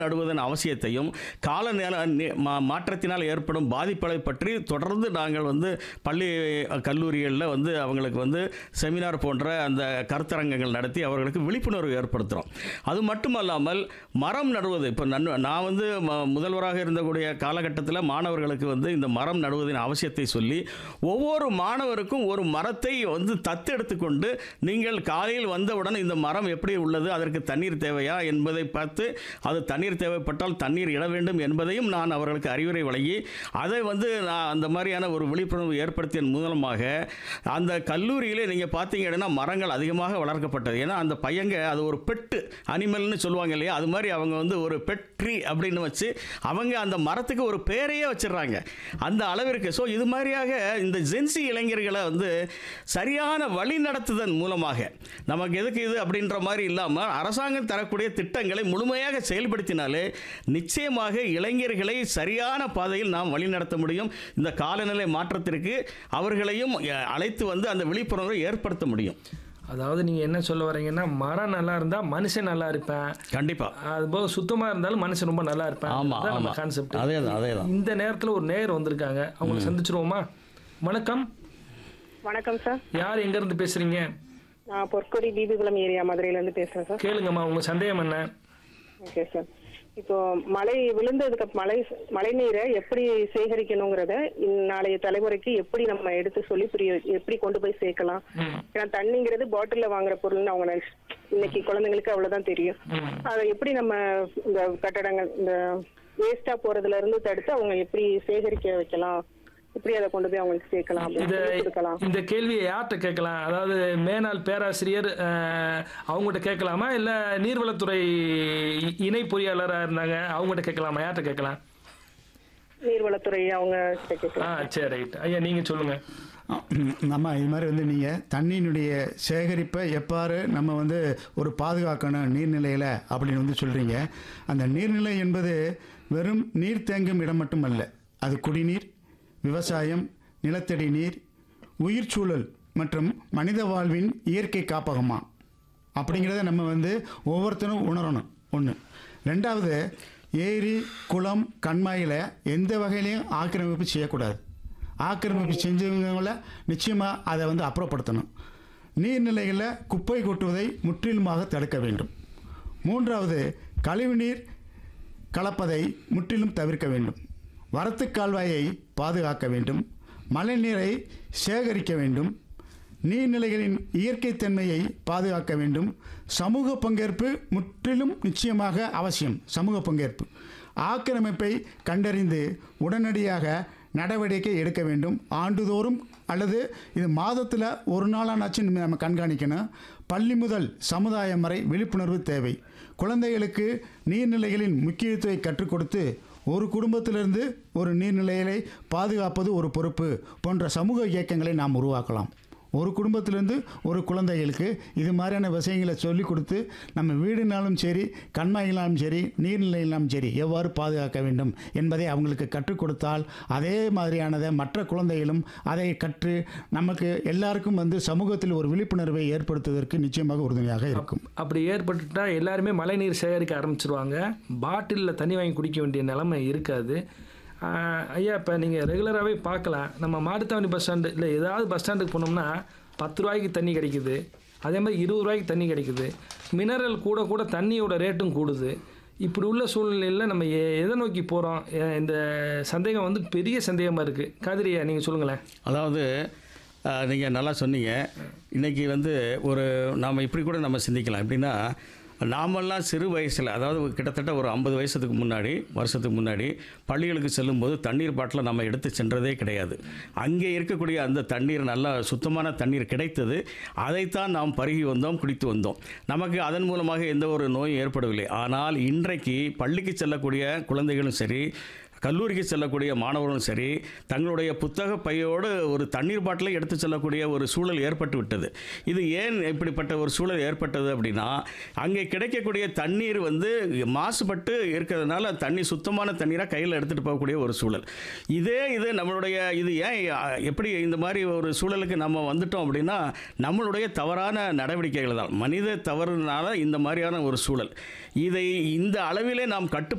நடுவதன் அவசியத்தையும் காலநில நி- மா- மாற்றத்தினால் ஏற்படும் பாதிப்புகளை பற்றி தொடர்ந்து நாங்கள் வந்து பள்ளி கல்லூரிகளில் வந்து அவங்களுக்கு வந்து செமினார் போன்ற அந்த கருத்தரங்கங்கள் நடத்தி அவர்களுக்கு விழிப்புணர்வு ஏற்படுத்துகிறோம் அது மட்டுமல்லாமல் மரம் நடுவது இப்போ நன் நான் வந்து ம- முதல்வராக இருந்தக்கூடிய காலகட்டத்தில் மாணவர்களுக்கு வந்து இந்த மரம் நடுவதின் அவசியத்தை சொல்லி ஒவ்வொரு மாணவருக்கும் ஒரு மரத்தை வந்து தத்தெடுத்து கொண்டு நீங்கள் காலையில் வந்தவுடன் இந்த மரம் எப்படி உள்ளது அதற்கு தண்ணீர் தேவையா என்பதை பார்த்து அது தண்ணீர் தேவைப்பட்டால் தண்ணீர் இட வேண்டும் என்பதையும் நான் அவர்களுக்கு அறிவுரை வழங்கி அதை வந்து நான் அந்த மாதிரியான ஒரு விழிப்புணர்வு ஏற்படுத்தியதன் மூலமாக அந்த கல்லூரியிலே நீங்கள் பார்த்தீங்கன்னா மரங்கள் அதிகமாக வளர்க்கப்பட்டது ஏன்னா அந்த பையங்க அது ஒரு பெட்டு அனிமல்னு சொல்லுவாங்க இல்லையா அது மாதிரி அவங்க வந்து ஒரு பெட் ட்ரீ அப்படின்னு வச்சு அவங்க அந்த மரத்துக்கு ஒரு பேரையே வச்சிடுறாங்க அந்த அளவிற்கு ஸோ இது மாதிரியாக இந்த ஜென்சி இளைஞர்களை வந்து சரியான வழி நடத்துதன் மூலமாக நமக்கு எதுக்கு இது அப்படின்ற மாதிரி இல்லாமல் அரசாங்கம் தரக்கூடிய திட்டங்களை முழுமையாக செயல்படுத்தினாலே நிச்சயமாக இளைஞர்களை சரியான பாதையில் நாம் வழிநடத்த முடியும் இந்த காலநிலை மாற்றத்திற்கு அவர்களையும் அஹ், அழைத்து வந்து அந்த விழிப்புணர்வை ஏற்படுத்த முடியும் அதாவது நீங்கள் என்ன சொல்ல வரீங்கன்னா மரம் நல்லா இருந்தால் மனுஷன் நல்லா இருப்பேன் கண்டிப்பாக அதுபோக சுத்தமாக இருந்தாலும் மனுஷன் ரொம்ப நல்லா இருப்பேன் ஆமா, அதுதான் நம்ம ஆமா. கான்செப்ட் அதே தான் அதே தான் இந்த நேரத்தில் ஒரு நேயர் வந்திருக்காங்க அவங்களை சந்திச்சிருவோமா வணக்கம் வணக்கம் சார் யார் எங்கேருந்து பேசுகிறீங்க நான் பொற்கொடி தீபிகுளம் ஏரியா மதுரையிலேருந்து பேசுகிறேன் சார் கேளுங்கம்மா உங்கள் சந்தேகம் என்ன ஓகே சார் இப்போ மழை விழுந்ததுக்கு அப்~ மழை மழை நீரை எப்படி சேகரிக்கணுங்கிறத இந்~ நாளைய தலைமுறைக்கு எப்படி நம்ம எடுத்து சொல்லி புரிய எப்படி கொண்டு போய் சேர்க்கலாம் ஏன்னா தண்ணிங்கிறது பாட்டில்ல வாங்குற பொருள்னு அவங்க நினைச்சு இன்னைக்கு குழந்தைங்களுக்கு அவ்வளவுதான் தெரியும் அதை எப்படி நம்ம இந்த கட்டடங்கள் இந்த வேஸ்டா போறதுல இருந்து தடுத்து அவங்க எப்படி சேகரிக்க வைக்கலாம் எப்படி அதை கொண்டு போய் அவங்களுக்கு சேர்க்கலாம் அப்படின்னு இத சொல்லி கொடுக்கலாம் இந்த கேள்வியை யார்கிட்ட கேட்கலாம் அதாவது மேனாள் பேராசிரியர் அஹ், அவங்ககிட்ட கேட்கலாமா இல்லை நீர்வளத்துறை இ- இணை பொறியாளராக இருந்தாங்க அவங்ககிட்ட கேட்கலாமா யார்கிட்ட கேட்கலாம் நீர்வளத்துறை அவங்க கிட்ட ஆ கேட்கலாம் சரி ரைட் ஐயா நீங்கள் சொல்லுங்கள் நம்ம இது மாதிரி வந்து நீங்கள் தண்ணியினுடைய சேகரிப்பை எவ்வாறு நம்ம வந்து ஒரு பாதுகாக்கணும் நீர்நிலையில் அப்படின்னு வந்து சொல்கிறீங்க அந்த நீர்நிலை என்பது வெறும் நீர் தேங்கும் இடம் மட்டுமல்ல அது குடிநீர் விவசாயம் நிலத்தடி நீர் உயிர்ச்சூழல் மற்றும் மனித வாழ்வின் இயற்கை காப்பகமா அப்படிங்கிறத நம்ம வந்து ஒவ்வொருத்தரும் உணரணும் ஒன்று ரெண்டாவது ஏரி குளம் கண்மாயில் எந்த வகையிலையும் ஆக்கிரமிப்பு செய்யக்கூடாது ஆக்கிரமிப்பு செஞ்சவங்கள நிச்சயமாக அதை வந்து அப்புறப்படுத்தணும் நீர்நிலைகளில் குப்பை கொட்டுவதை முற்றிலுமாக தடுக்க வேண்டும் மூன்றாவது கழிவுநீர் கலப்பதை முற்றிலும் தவிர்க்க வேண்டும் வரத்து கால்வாயை பாதுகாக்க வேண்டும் மழைநீரை சேகரிக்க வேண்டும் நீர்நிலைகளின் இயற்கை தன்மையை பாதுகாக்க வேண்டும் சமூக பங்கேற்பு முற்றிலும் நிச்சயமாக அவசியம் சமூக பங்கேற்பு ஆக்கிரமிப்பை கண்டறிந்து உடனடியாக நடவடிக்கை எடுக்க வேண்டும் ஆண்டுதோறும் அல்லது இது மாதத்தில் ஒரு நாளானாச்சும் நம்ம கண்காணிக்கணும் பள்ளி முதல் சமுதாயம் வரை விழிப்புணர்வு தேவை குழந்தைகளுக்கு நீர்நிலைகளின் முக்கியத்துவத்தை கற்றுக் கொடுத்து ஒரு குடும்பத்திலிருந்து ஒரு நீர்நிலைகளை பாதுகாப்பது ஒரு பொறுப்பு போன்ற சமூக இயக்கங்களை நாம் உருவாக்கலாம் ஒரு குடும்பத்திலேருந்து ஒரு குழந்தைகளுக்கு இது மாதிரியான விஷயங்களை சொல்லிக் கொடுத்து நம்ம வீடுனாலும் சரி கண்மாயினாலும் சரி நீர்நிலையினாலும் சரி எவ்வாறு பாதுகாக்க வேண்டும் என்பதை அவங்களுக்கு கற்றுக் கொடுத்தால் அதே மாதிரியானதை மற்ற குழந்தைகளும் அதை கற்று நமக்கு எல்லாருக்கும் வந்து சமூகத்தில் ஒரு விழிப்புணர்வை ஏற்படுத்துவதற்கு நிச்சயமாக உறுதுணையாக இருக்கும் அப்படி ஏற்பட்டுட்டா எல்லாருமே மழைநீர் சேகரிக்க ஆரம்பிச்சிருவாங்க பாட்டிலில் தண்ணி வாங்கி குடிக்க வேண்டிய நிலைமை இருக்காது ஆஹ் ஐயா இப்போ நீங்கள் ரெகுலராகவே பார்க்கலாம் நம்ம மாட்டுத்தாவணி பஸ் ஸ்டாண்டு இல்லை ஏதாவது பஸ் ஸ்டாண்டுக்கு போனோம்னா பத்து ரூபாய்க்கு தண்ணி கிடைக்குது அதே மாதிரி இருபது ரூபாய்க்கு தண்ணி கிடைக்குது மினரல் கூட கூட தண்ணியோட ரேட்டும் கூடுது இப்படி உள்ள சூழ்நிலையில் நம்ம எ- எதை நோக்கி போகிறோம் இந்த சந்தேகம் வந்து பெரிய சந்தேகமாக இருக்குது காதிரியா நீங்கள் சொல்லுங்களேன் அதாவது நீங்கள் நல்லா சொன்னீங்க இன்றைக்கி வந்து ஒரு நாம் இப்படி கூட நம்ம சிந்திக்கலாம் எப்படின்னா நாமெல்லாம் சிறு வயசில் அதாவது கிட்டத்தட்ட ஒரு ஐம்பது வயசுக்கு முன்னாடி வருஷத்துக்கு முன்னாடி பள்ளிகளுக்கு செல்லும்போது தண்ணீர் பாட்டில் நம்ம எடுத்து சென்றதே கிடையாது அங்கே இருக்கக்கூடிய அந்த தண்ணீர் நல்லா சுத்தமான தண்ணீர் கிடைத்தது அதைத்தான் நாம் பருகி வந்தோம் குடித்து வந்தோம் நமக்கு அதன் மூலமாக எந்த ஒரு நோயும் ஏற்படவில்லை ஆனால் இன்றைக்கு பள்ளிக்கு செல்லக்கூடிய குழந்தைகளும் சரி கல்லூரிக்கு செல்லக்கூடிய மாணவர்களும் சரி தங்களுடைய புத்தக பையோடு ஒரு தண்ணீர் பாட்டிலை எடுத்து செல்லக்கூடிய ஒரு சூழல் ஏற்பட்டு விட்டது இது ஏன் இப்படிப்பட்ட ஒரு சூழல் ஏற்பட்டது அப்படின்னா அங்கே கிடைக்கக்கூடிய தண்ணீர் வந்து மாசுபட்டு இருக்கிறதுனால தண்ணி சுத்தமான தண்ணீராக கையில் எடுத்துகிட்டு போகக்கூடிய ஒரு சூழல் இதே இது நம்மளுடைய இது ஏன் அஹ், எப்படி இந்த மாதிரி ஒரு சூழலுக்கு நம்ம வந்துட்டோம் அப்படின்னா நம்மளுடைய தவறான நடவடிக்கைகள் தான் மனித தவறுனால இந்த மாதிரியான ஒரு சூழல் இதை இந்த அளவிலே நாம் கட்டு